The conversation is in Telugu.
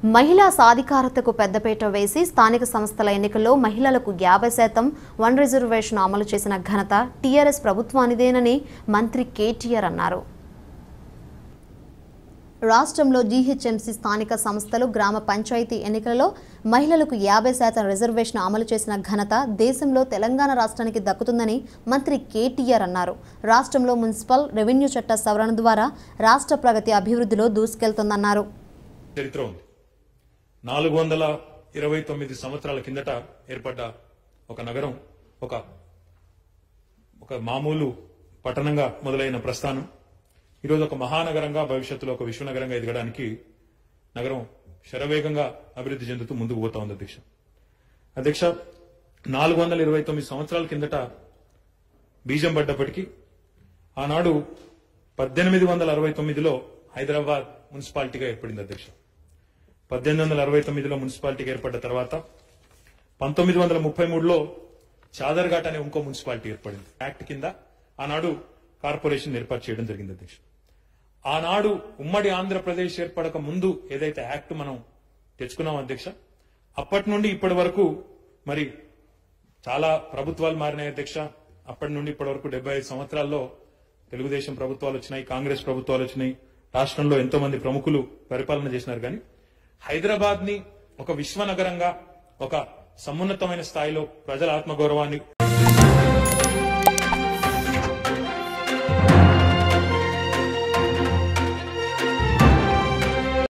మహిళా సాధికారతకు పెద్దపీట వేసి స్థానిక సంస్థల ఎన్నికల్లో మహిళలకు యాభై శాతం వన్ రిజర్వేషన్ అమలు చేసిన ఘనత టీఆర్ఎస్ ప్రభుత్వానిదేనని మంత్రి కేటీఆర్ అన్నారు రాష్ట్రంలో జీహెచ్ఎంసీ స్థానిక సంస్థలు గ్రామ పంచాయతీ ఎన్నికలలో మహిళలకు యాభై శాతం రిజర్వేషన్ అమలు చేసిన ఘనత దేశంలో తెలంగాణ రాష్ట్రానికి దక్కుతుందని మంత్రి కేటీఆర్ అన్నారు రాష్ట్రంలో మున్సిపల్ రెవెన్యూ చట్ట సవరణ ద్వారా రాష్ట్ర ప్రగతి అభివృద్ధిలో దూసుకెళ్తుందన్నారు చరిత్ర ఉంది నాలుగు వందల ఇరవై తొమ్మిది సంవత్సరాల కిందట ఏర్పడ్డ ఒక నగరం ఒక ఒక మామూలు పట్టణంగా మొదలైన ప్రస్థానం ఈరోజు ఒక మహానగరంగా భవిష్యత్తులో ఒక విశ్వనగరంగా ఎదగడానికి నగరం శరవేగంగా అభివృద్ధి చెందుతూ ముందుకు పోతా ఉంది అధ్యక్ష అధ్యక్ష నాలుగు వందల ఇరవై తొమ్మిది సంవత్సరాల కిందట బీజం పడ్డప్పటికీ ఆనాడు పద్దెనిమిది వందల అరవై తొమ్మిదిలో హైదరాబాద్ మున్సిపాలిటీగా ఏర్పడింది అధ్యక్ష పద్దెనిమిది వందల అరవై తొమ్మిదిలో మున్సిపాలిటీగా ఏర్పడ్డ తర్వాత పంతొమ్మిది వందల ముప్పై మూడులో చాదర్ఘాట్ అనే ఇంకో మున్సిపాలిటీ ఏర్పడింది యాక్ట్ కింద ఆనాడు కార్పొరేషన్ ఏర్పాటు చేయడం జరిగింది అధ్యక్ష ఆనాడు ఉమ్మడి ఆంధ్రప్రదేశ్ ఏర్పడక ముందు ఏదైతే యాక్ట్ మనం తెచ్చుకున్నాం అధ్యక్ష అప్పటి నుండి ఇప్పటి వరకు మరి చాలా ప్రభుత్వాలు మారినాయి అధ్యక్ష అప్పటి నుండి ఇప్పటి వరకు డెబ్బై ఐదు సంవత్సరాల్లో తెలుగుదేశం ప్రభుత్వాలు వచ్చినాయి కాంగ్రెస్ ప్రభుత్వాలు వచ్చినాయి రాష్ట్రంలో ఎంతో మంది ప్రముఖులు పరిపాలన చేసినారు కానీ హైదరాబాద్ ని ఒక విశ్వనగరంగా ఒక సమున్నతమైన స్థాయిలో ప్రజల ఆత్మగౌరవాన్ని